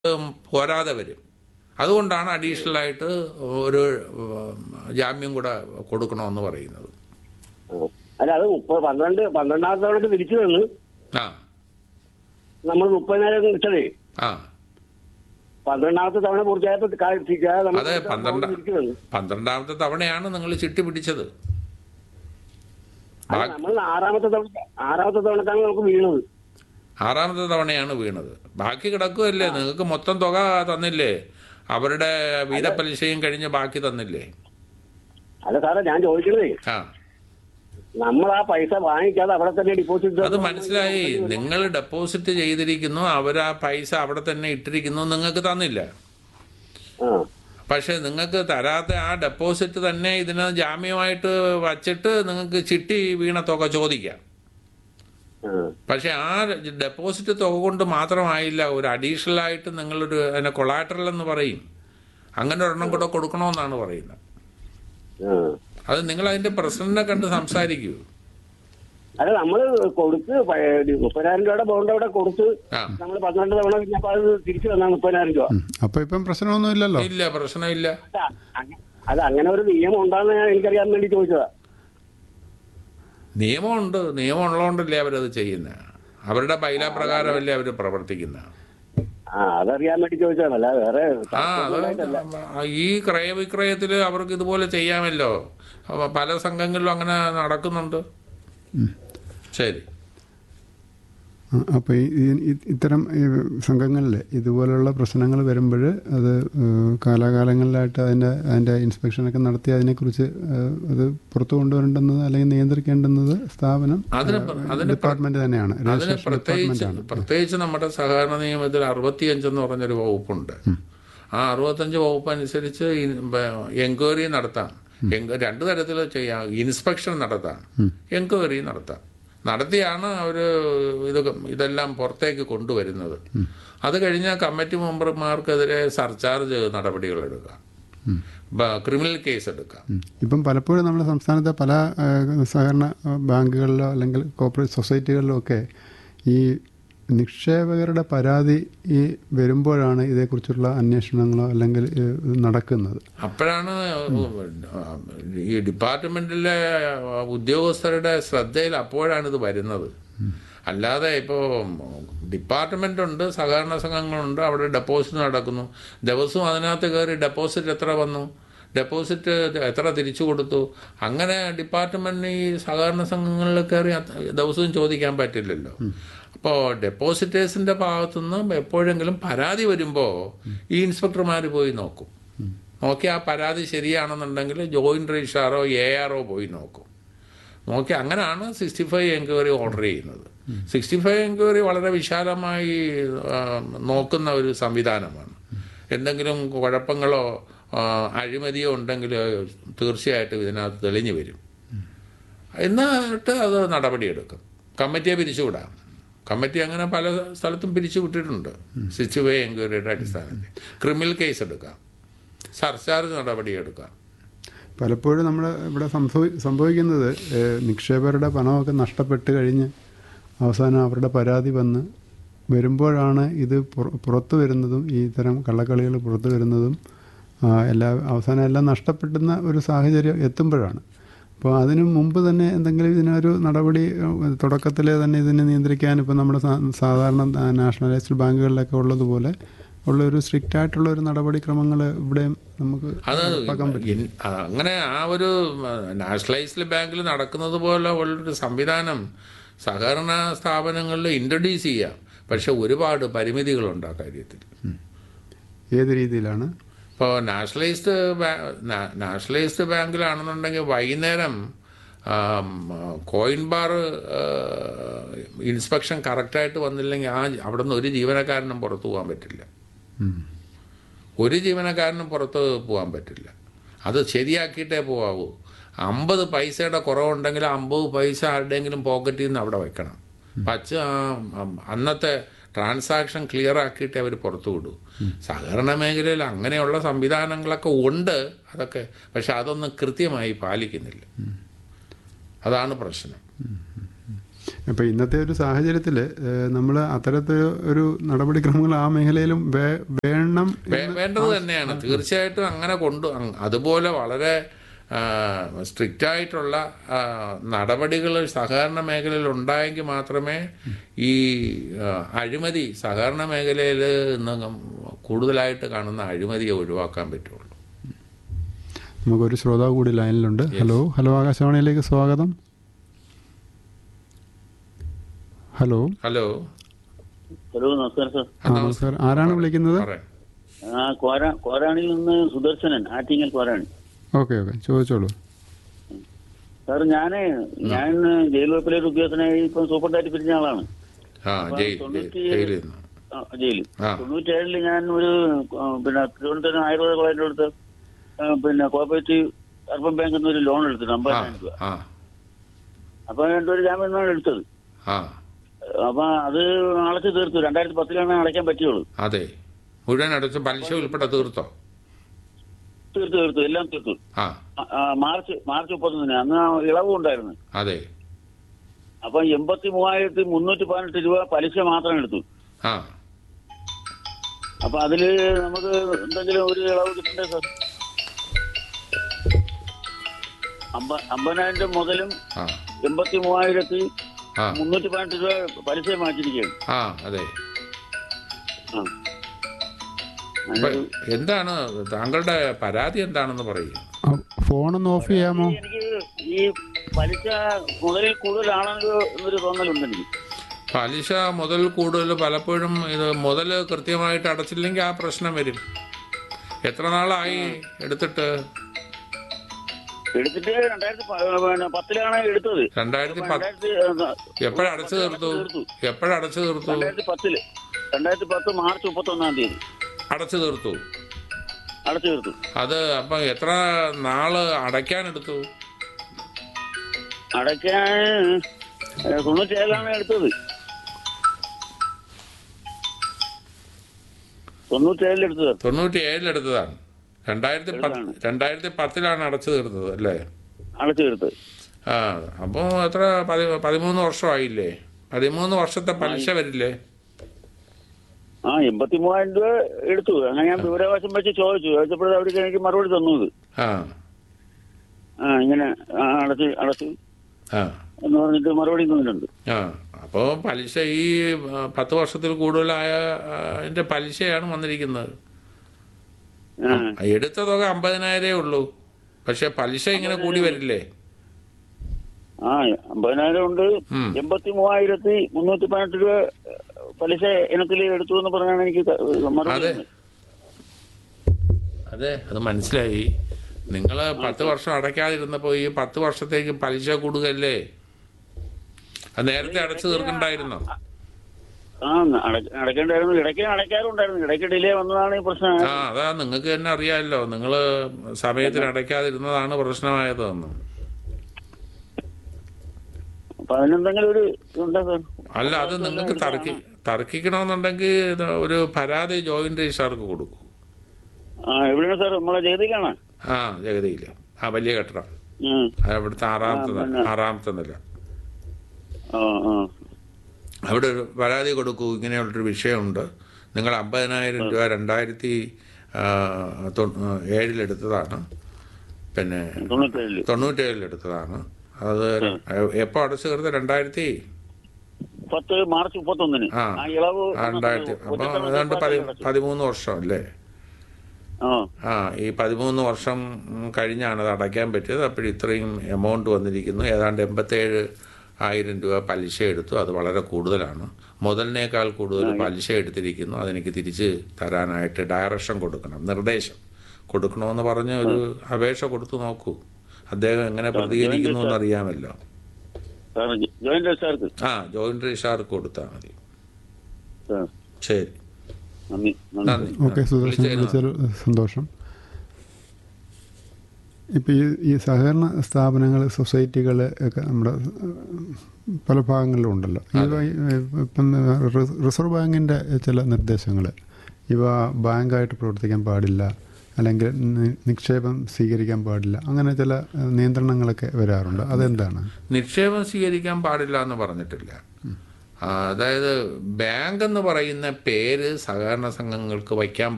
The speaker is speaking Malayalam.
പോരാതെ വരും അതുകൊണ്ടാണ് അഡീഷണൽ ആയിട്ട് ഒരു ഉം, ജാമ്യം കൂടെ കൊടുക്കണമെന്ന് പറയുന്നത് ആ. അല്ല അത് മുപ്പത് പന്ത്രണ്ട് പന്ത്രണ്ടാമത്തെ തവണ തിരിച്ചു തന്നു ആ നമ്മൾ മുപ്പതിനായിരം കിട്ടതേ ആ പന്ത്രണ്ടാമത്തെ തവണ പൂർത്തിയായപ്പോ കാ- തിരിക്കാതെ നമ്മൾ അതെ പന്ത്രണ്ട് തിരിച്ചു തന്നു പന്ത്രണ്ടാമത്തെ തവണയാണ് നിങ്ങൾ ചിട്ടി പിടിച്ചത് അല്ല, നമ്മൾ ആറാമത്തെ തവണ ആറാമത്തെ തവണക്കാണ് നമുക്ക് വീണത് ആറാമത്തെ തവണയാണ് വീണത് ബാക്കി കിടക്കുകയല്ലേ നിങ്ങൾക്ക് മൊത്തം തുക തന്നില്ലേ അവരുടെ വീതപലിശയും കഴിഞ്ഞ് ബാക്കി തന്നില്ലേ അല്ല സാറേ ഞാൻ ചോദിക്കണതേ ആ നമ്മൾ ആ പൈസ വാങ്ങിക്കാതെ അവിടെ തന്നെ ഡിപ്പോസിറ്റ് അത് മനസ്സിലായി നിങ്ങൾ ഡെപ്പോസിറ്റ് ചെയ്തിരിക്കുന്നു അവർ ആ പൈസ അവിടെ തന്നെ ഇട്ടിരിക്കുന്നു നിങ്ങൾക്ക് തന്നില്ല ആ പക്ഷെ നിങ്ങൾക്ക് തരാത്ത ആ ഡെപ്പോസിറ്റ് തന്നെ ഇതിന് ജാമ്യമായിട്ട് വച്ചിട്ട് നിങ്ങൾക്ക് ചിട്ടി വീണ തുക ചോദിക്കാം ആ പക്ഷെ ആ ഡെപ്പോസിറ്റ് തുക കൊണ്ട് മാത്രമായില്ല ഒരു അഡീഷണൽ ആയിട്ട് നിങ്ങളൊരു അതിനെ കൊളാറ്ററൽ എന്ന് പറയും അങ്ങനെ ഒരെണ്ണം കൂടെ കൊടുക്കണമെന്നാണ് പറയുന്നത് ആ അത് നിങ്ങൾ അതിന്റെ പ്രസിഡന്റിനെ കണ്ട് സംസാരിക്കൂ അല്ല നമ്മള് കൊടുത്ത് പ- മുപ്പതിനായിരം രൂപയുടെ ബോണ്ട് അവിടെ കൊടുത്ത് ആ നമ്മൾ പന്ത്രണ്ട് തവണ കഴിഞ്ഞപ്പോ അത് തിരിച്ചു തന്നാ മുപ്പതിനായിരം രൂപ ഉം. അപ്പൊ ഇപ്പം പ്രശ്നമൊന്നും ഇല്ലല്ലോ ഇല്ല പ്രശ്നമില്ല അല്ല, അങ്ങ- അത് അങ്ങനെ ഒരു നിയമം ഉണ്ടാന്ന് ഞാൻ എനിക്കറിയാൻ വേണ്ടി ചോദിച്ചതാ നിയമമുണ്ട് നിയമം ഉള്ളതുകൊണ്ടല്ലേ അവരത് ചെയ്യുന്നത് അവരുടെ ബൈല പ്രകാരമല്ലേ അവർ പ്രവർത്തിക്കുന്നത് ആ അതറിയാൻ വേണ്ടി ചോദിച്ചതാണ് അല്ല വേറെ ആ അത് ഈ ക്രയവിക്രയത്തിൽ അവർക്ക് ഇതുപോലെ ചെയ്യാമല്ലോ അപ്പൊ പല സംഘങ്ങളിലും അങ്ങനെ നടക്കുന്നുണ്ട് ശരി ആ, അപ്പോൾ ഈ ഈ- ഈ- ഇത്തരം ഈ സംഘങ്ങളിൽ ഇതുപോലുള്ള പ്രശ്നങ്ങൾ വരുമ്പോൾ അത് ഏഹ്, കാലാകാലങ്ങളിലായിട്ട് അതിൻ്റെ അതിൻ്റെ ഇൻസ്പെക്ഷനൊക്കെ നടത്തി അതിനെക്കുറിച്ച് ഏഹ്, അത് പുറത്തു കൊണ്ടുവരേണ്ടുന്നത് അല്ലെങ്കിൽ നിയന്ത്രിക്കേണ്ടുന്നത് സ്ഥാപനം അതിന് പ്ര- അതിന് പ്ര- ഡിപ്പാർട്ട്മെന്റ് തന്നെയാണ് അതിന് രജിസ്ട്രേഷൻ പ്രത്യേകിച്ച് ഡിപ്പാർട്ട്മെന്റാണ് പ്രത്യേകിച്ച് നമ്മുടെ സഹകരണ നിയമത്തിൽ അറുപത്തിയഞ്ച് എന്ന് പറഞ്ഞൊരു വകുപ്പുണ്ട് ആ അറുപത്തഞ്ച് വകുപ്പ് അനുസരിച്ച് എൻക്വയറി നടത്താം എങ്ക- രണ്ട് തരത്തിൽ ചെയ്യാം ഇൻസ്പെക്ഷൻ നടത്താം എൻക്വയറി നടത്താം നടത്തിയാണ് അവർ ഇത് ഇതെല്ലാം പുറത്തേക്ക് കൊണ്ടുവരുന്നത് അത് കഴിഞ്ഞാൽ കമ്മിറ്റി മെമ്പർമാർക്കെതിരെ സർചാർജ് നടപടികൾ എടുക്കാം ബ- ക്രിമിനൽ കേസ് എടുക്കാം ഉം. ഇപ്പം പലപ്പോഴും നമ്മുടെ സംസ്ഥാനത്തെ പല ഏഹ്, സഹകരണ ഏഹ്, ബാങ്കുകളിലോ അല്ലെങ്കിൽ കോർപ്പറേറ്റ് സൊസൈറ്റികളിലോ ഒക്കെ ഈ നിക്ഷേപകരുടെ പരാതി ഈ വരുമ്പോഴാണ് ഇതേക്കുറിച്ചുള്ള അന്വേഷണങ്ങളോ അല്ലെങ്കിൽ ഏഹ്, ഇത് നടക്കുന്നത് അപ്പോഴാണ് ഈ ഡിപ്പാർട്ട്മെന്റിലെ ഉദ്യോഗസ്ഥരുടെ ശ്രദ്ധയിൽ അപ്പോഴാണ് ഇത് വരുന്നത് അല്ലാതെ ഇപ്പോൾ ഡിപ്പാർട്ട്മെന്റ് ഉണ്ട് സഹകരണ സംഘങ്ങളുണ്ട് അവിടെ ഡെപ്പോസിറ്റ് നടക്കുന്നു ദിവസവും അതിനകത്ത് കയറി ഡെപ്പോസിറ്റ് എത്ര വന്നു ഡെപ്പോസിറ്റ് എത്ര തിരിച്ചു കൊടുത്തു അങ്ങനെ ഡിപ്പാർട്ട്മെന്റിന് ഈ സഹകരണ സംഘങ്ങളിൽ കയറി അത് ദിവസവും ചോദിക്കാൻ പറ്റില്ലല്ലോ അപ്പോൾ ഡെപ്പോസിറ്റേഴ്സിന്റെ ഭാഗത്തുനിന്ന് എപ്പോഴെങ്കിലും പരാതി വരുമ്പോൾ ഈ ഇൻസ്പെക്ടർമാർ പോയി നോക്കും നോക്കി ആ പരാതി ശരിയാണെന്നുണ്ടെങ്കിൽ ജോയിന്റ് രജിസ്ട്രാറോ എ ആറോ പോയി നോക്കും നോക്കി അങ്ങനെയാണ് സിക്സ്റ്റി ഫൈവ് എൻക്വയറി ഓർഡർ ചെയ്യുന്നത് സിക്സ്റ്റി ഫൈവ് എൻക്വയറി വളരെ വിശാലമായി ആ, നോക്കുന്ന ഒരു സംവിധാനമാണ് എന്തെങ്കിലും കുഴപ്പങ്ങളോ ആ, അഴിമതിയോ ഉണ്ടെങ്കിൽ തീർച്ചയായിട്ടും ഇതിനകത്ത് തെളിഞ്ഞു വരും എന്നിട്ട് അത് നടപടിയെടുക്കും കമ്മിറ്റിയെ പിരിച്ചുവിടാം കമ്മിറ്റി അങ്ങനെ പല സ്ഥലത്തും പിരിച്ചു വിട്ടിട്ടുണ്ട് സിക്സ്റ്റി ഫൈവ് എൻക്വയറിയുടെ അടിസ്ഥാനത്തിൽ ക്രിമിനൽ കേസ് എടുക്കാം സർചാർജ് നടപടിയെടുക്കാം പലപ്പോഴും നമ്മൾ ഇവിടെ സംഭവി സംഭവിക്കുന്നത് ഏഹ്, നിക്ഷേപകരുടെ പണമൊക്കെ നഷ്ടപ്പെട്ട് കഴിഞ്ഞ് അവസാനം അവരുടെ പരാതി വന്ന് വരുമ്പോഴാണ് ഇത് പുറ- പുറത്തു വരുന്നതും ഈ ഇത്തരം കള്ളക്കളികൾ പുറത്തു വരുന്നതും ആ, എല്ലാ അവസാനം എല്ലാം നഷ്ടപ്പെടുന്ന ഒരു സാഹചര്യം എത്തുമ്പോഴാണ് അപ്പോൾ അതിനു മുമ്പ് തന്നെ എന്തെങ്കിലും ഇതിനൊരു നടപടി ഏഹ്, തുടക്കത്തിലെ തന്നെ ഇതിനെ നിയന്ത്രിക്കാൻ ഇപ്പോൾ നമ്മുടെ സാ- സാധാരണ നാഷണലൈസ്ഡ് ബാങ്കുകളിലൊക്കെ ഉള്ളതുപോലെ ഉള്ള ഒരു സ്ട്രിക്റ്റ് ആയിട്ടുള്ള ഒരു നടപടിക്രമങ്ങൾ ഇവിടെയും നമുക്ക് അത് ഉറപ്പാക്കാൻ പറ്റും ഇൻ- അങ്ങനെ ആ ഒരു നാഷണലൈസ്ഡ് ബാങ്കിൽ നടക്കുന്നത് പോലെ ഉള്ളൊരു സംവിധാനം സഹകരണ സ്ഥാപനങ്ങളിൽ ഇൻട്രൊഡ്യൂസ് ചെയ്യാം പക്ഷെ ഒരുപാട് പരിമിതികളുണ്ട് ആ കാര്യത്തിൽ ഏത് രീതിയിലാണ് ഇപ്പോൾ നാഷണലൈസ്ഡ് നാഷണലൈസ്ഡ് ബാങ്കിലാണെന്നുണ്ടെങ്കിൽ വൈകുന്നേരം ആം, കോയിൻ ബാർ ഇൻസ്പെക്ഷൻ കറക്റ്റായിട്ട് വന്നില്ലെങ്കിൽ ആ അവിടെ നിന്ന് ഒരു ജീവനക്കാരനും പുറത്തു പോകാൻ പറ്റില്ല ഉം. ഒരു ജീവനക്കാരനും പുറത്ത് പോകാൻ പറ്റില്ല അത് ശരിയാക്കിയിട്ടേ പോകാവൂ അമ്പത് പൈസയുടെ കുറവുണ്ടെങ്കിൽ അമ്പത് പൈസ ആരുടെയെങ്കിലും പോക്കറ്റിൽ നിന്ന് അവിടെ വെക്കണം പച്ച ആ, അം, അന്നത്തെ ട്രാൻസാക്ഷൻ ക്ലിയർ ആക്കിയിട്ടേ അവർ പുറത്തു വിടൂ സഹകരണ മേഖലയിൽ അങ്ങനെയുള്ള സംവിധാനങ്ങളൊക്കെ ഉണ്ട് അതൊക്കെ പക്ഷെ അതൊന്നും കൃത്യമായി പാലിക്കുന്നില്ല അതാണ് പ്രശ്നം അപ്പോൾ ഇന്നത്തെ ഒരു സാഹചര്യത്തിൽ നമ്മൾ അത്തരത്തിൽ ഒരു നടപടിക്രമങ്ങൾ ആ മേഖലയിലും വേ- വേണം വേ- വേണ്ടത് തന്നെയാണ് തീർച്ചയായിട്ടും അങ്ങനെ കൊണ്ടു അങ് അതുപോലെ വളരെ സ്ട്രിക്റ്റ് ആയിട്ടുള്ള നടപടികൾ സഹകരണ മേഖലയിൽ ഉണ്ടായെങ്കിൽ മാത്രമേ ഈ ആ, അഴിമതി സഹകരണ മേഖലയിൽ ഇന്ന് കൂടുതലായിട്ട് കാണുന്ന അഴിമതിയെ ഒഴിവാക്കാൻ പറ്റുള്ളൂ നമുക്കൊരു ശ്രോതാവ് കൂടി ലൈനിലുണ്ട് ഹലോ ഹലോ ആകാശവാണിയിലേക്ക് സ്വാഗതം ഹലോ ഹലോ ഹലോ നമസ്കാരം സാർ ആ നമസ്കാരം ആരാണ് വിളിക്കുന്നത് പറയാം ആ കോര കോരാണിയിൽ നിന്ന് സുദർശനൻ ആറ്റിങ്ങൽ കോരാണി ഓക്കെ ഓക്കെ ചോദിച്ചോളൂ സാർ ഞാന് ഞാൻ ജയിൽ വകുപ്പിലെ ഒരു ഉദ്യോഗസ്ഥനായി ഇപ്പം സൂപ്പർഡായിട്ട് പിരിഞ്ഞ ആളാണ് ആ ജയിൽ തൊണ്ണൂറ്റി ജയിലിൽ നിന്ന് ആ, ജയിലിൽ ആ. തൊണ്ണൂറ്റേഴില് ഞാൻ ഒരു ആ, പിന്നെ തിരുവനന്തപുരം ആയുർവേദ കോളേജിന്റെ അടുത്ത് ആ, പിന്നെ കോപ്പറേറ്റീവ് അർബൻ ബാങ്കിൽ നിന്ന് ഒരു ലോൺ എടുത്തിട്ട് ആ അമ്പതിനായിരം രൂപ ആ അപ്പൊ രണ്ടൊരു ജാമ്യമാണ് എടുത്തത് ആ അപ്പൊ അത് അടച്ചു തീർത്തു രണ്ടായിരത്തി പത്തിലാണ് അടയ്ക്കാൻ പറ്റുള്ളൂ അതെ മുഴുവൻ അടച്ച് പലിശ ഉൾപ്പെടെ തീർത്തോ തീർത്തു തീർത്തു എല്ലാം തീർത്തു ആ ആ, ആ, മാർച്ച് മാർച്ച് മുപ്പത്തൊന്നിന് അന്ന് ആ ഇളവും ഉണ്ടായിരുന്നു അതെ അപ്പൊ എൺപത്തി മൂവായിരത്തി മുന്നൂറ്റി പതിനെട്ട് രൂപ പലിശ മാത്രം എടുത്തു ആ അപ്പൊ അതില് നമുക്ക് എന്തെങ്കിലും ഒരു ഇളവ് കിട്ടണ്ടേ സാർ അമ്പ- അമ്പതിനായിരം മുതലും ആ എൺപത്തി മൂവായിരത്തി ആ മുന്നൂറ്റി പതിനെട്ട് രൂപ പലിശ മാറ്റിയിരിക്കുകയാണ് ആ അതെ ആ. അപ്പൊ അതിനൊരു- എന്താണ് താങ്കളുടെ പരാതി എന്താണെന്ന് പറയൂ ആ, ഫോണൊന്ന് ഓഫ് ചെയ്യാമോ എനിക്ക് ഈ പലിശ മുതലിൽ കൂടുതലാണല്ലോ എന്നൊരു തോന്നലുണ്ട് എനിക്ക് പലിശ മുതൽ കൂടുതൽ പലപ്പോഴും ഇത് മുതൽ കൃത്യമായിട്ട് അടച്ചില്ലെങ്കിൽ ആ പ്രശ്നം വരും എത്ര നാളായി എടുത്തിട്ട് എടുത്തിട്ട് രണ്ടായിരത്തി പ- പിന്നെ പത്തിലാണ് എടുത്തത് രണ്ടായിരത്തി പത്ത് രണ്ടായിരത്തി എപ്പോഴടച്ചു തീർത്തു തീർത്തു എപ്പോഴടച്ചു തീർത്തു രണ്ടായിരത്തി പത്തില് രണ്ടായിരത്തി പത്ത് മാർച്ച് മുപ്പത്തൊന്നാം തീയതി അടച്ചു തീർത്തു അടച്ചു തീർത്തു അത് അപ്പം എത്ര നാള് അടയ്ക്കാനെടുത്തു അടയ്ക്കാൻ ഏഹ്, തൊണ്ണൂറ്റേഴിലാണ് എടുത്തത് തൊണ്ണൂറ്റേഴിൽ എടുത്തത് തൊണ്ണൂറ്റി ഏഴിലെടുത്തതാണ് രണ്ടായിരത്തി പത്ത് രണ്ടായിരത്തി പത്തിലാണ് അടച്ചു തീർത്തത് അല്ലേ അടച്ചു തീർത്തത് ആ അപ്പോൾ എത്ര പതി പതിമൂന്ന് വർഷമായില്ലേ പതിമൂന്ന് വർഷത്തെ പലിശ വരില്ലേ ആ എൺപത്തി മൂവായിരം രൂപ എടുത്തു അങ്ങനെ ഞാൻ വിവരാവകാശം വെച്ച് ചോദിച്ചു ചോദിച്ചപ്പോഴേ അവർക്ക് എനിക്ക് മറുപടി തന്നു ഇത് ആ ആ ഇങ്ങനെ ആ, അടച്ച് അടച്ചു ആ എന്ന് പറഞ്ഞിട്ട് മറുപടി തന്നിട്ടുണ്ട് ആ അപ്പോൾ പലിശ ഈ ആ, പത്ത് വർഷത്തിൽ കൂടുതലായ ആ, അതിന്റെ പലിശയാണ് വന്നിരിക്കുന്നത് ആ എടുത്ത തുക അമ്പതിനായിരേ ഉള്ളൂ പക്ഷെ പലിശ ഇങ്ങനെ കൂടി വരില്ലേ ആ അമ്പതിനായിരം ഉണ്ട് ഉം. എൺപത്തി മൂവായിരത്തി മുന്നൂറ്റി പതിനെട്ട് രൂപ പലിശ ഇനത്തിൽ എടുത്തു എന്ന് പറഞ്ഞാണ് എനിക്ക് ത- മറുപടി അതെ. തന്നത്. അതെ അത് മനസ്സിലായി നിങ്ങൾ പത്ത് വർഷം അടയ്ക്കാതിരുന്നപ്പോൾ ഈ പത്ത് വർഷത്തേക്ക് പലിശ കൂടുകയല്ലേ അത് നേരത്തെ അടച്ചു തീർക്കണ്ടായിരുന്നോ ആ അട- അടയ്ക്കേണ്ടായിരുന്നു ഇടയ്ക്ക് അടയ്ക്കാറുണ്ടായിരുന്നു ഇടയ്ക്ക് ഡിലേ വന്നതാണ് ഈ പ്രശ്നം ആ അതാ നിങ്ങൾക്ക് തന്നെ അറിയാമല്ലോ നിങ്ങൾ സമയത്തിന് അടയ്ക്കാതിരുന്നതാണ് പ്രശ്നമായതെന്ന് അപ്പൊ അതിനെന്തെങ്കിലും ഒരു ഇതുണ്ടോ സാർ അല്ല അത് നിങ്ങൾക്ക് തർക്കി തർക്കിക്കണമെന്നുണ്ടെങ്കിൽ ഇത് ഒരു പരാതി ജോയിന്റ് രജിസ്ട്രാർക്ക് കൊടുക്കൂ ആ എവിടെയാണ് സാർ നമ്മളെ ജഗതിയിലാണ് ആ ജഗതിയില്ല ആ വലിയ കെട്ടിടം ഉം. അത് അവിടുത്തെ ആറാമത്തെ നില ആറാമത്തെ നില ആ ആ അവിടെ ഒരു പരാതി കൊടുക്കൂ ഇങ്ങനെയുള്ളൊരു വിഷയമുണ്ട് നിങ്ങൾ അമ്പതിനായിരം രൂപ രണ്ടായിരത്തി ആ, തൊ- ആ, ഏഴിലെടുത്തതാണ് പിന്നെ തൊണ്ണൂറ്റേഴില് തൊണ്ണൂറ്റേഴിലെടുത്തതാണ് അത് എപ്പോൾ അടച്ചു തീർത്ത് രണ്ടായിരത്തി പത്ത് മാർച്ച് മുപ്പത്തൊന്നിന് ആ. ആ ഇളവ് ആ, രണ്ടായിരത്തി അപ്പം ഏതാണ്ട് പതി പതിമൂന്ന് വർഷം അല്ലേ ആ ആ ഈ പതിമൂന്ന് വർഷം ഉം, കഴിഞ്ഞാണ് അത് അടയ്ക്കാൻ പറ്റിയത് അപ്പോൾ ഇത്രയും എമൗണ്ട് വന്നിരിക്കുന്നു ഏതാണ്ട് എൺപത്തേഴ് ആയിരം രൂപ പലിശ എടുത്തു അത് വളരെ കൂടുതലാണ് മുതലിനേക്കാൾ കൂടുതൽ പലിശ എടുത്തിരിക്കുന്നു അതെനിക്ക് തിരിച്ച് തരാനായിട്ട് ഡയറക്ഷൻ കൊടുക്കണം നിർദ്ദേശം കൊടുക്കണമെന്ന് പറഞ്ഞ് ഒരു അപേക്ഷ കൊടുത്തു നോക്കൂ അദ്ദേഹം എങ്ങനെ പ്രതികരിക്കുന്നു എന്നറിയാമല്ലോ സാർ ജോയിന്റ് രജിസ്ട്രാർക്ക് ആ ജോയിന്റ് രജിസ്ട്രാർക്ക് കൊടുത്താൽ മതി സാർ ശരി നന്ദി നന്ദി നന്ദി ഓക്കെ സുദർശൻ വിളിച്ചതിന് വിളിച്ചതിൽ സന്തോഷം ഇപ്പോൾ ഈ ഈ സഹകരണ സ്ഥാപനങ്ങൾ സൊസൈറ്റികൾ ഒക്കെ നമ്മുടെ ഏഹ്, പല ഭാഗങ്ങളിലും ഉണ്ടല്ലോ ഇവ ഏഹ്, ഇപ്പം റിസർവ് ബാങ്കിൻ്റെ ചില നിർദ്ദേശങ്ങൾ ഇവ ബാങ്കായിട്ട് പ്രവർത്തിക്കാൻ പാടില്ല അല്ലെങ്കിൽ നി- നിക്ഷേപം സ്വീകരിക്കാൻ പാടില്ല അങ്ങനെ ചില ഏഹ്, നിയന്ത്രണങ്ങളൊക്കെ വരാറുണ്ട് അതെന്താണ് നിക്ഷേപം സ്വീകരിക്കാൻ പാടില്ല എന്ന് പറഞ്ഞിട്ടില്ല ആ, അതായത് ബാങ്ക് എന്ന് പറയുന്ന പേര് സഹകരണ സംഘങ്ങൾക്ക് വയ്ക്കാൻ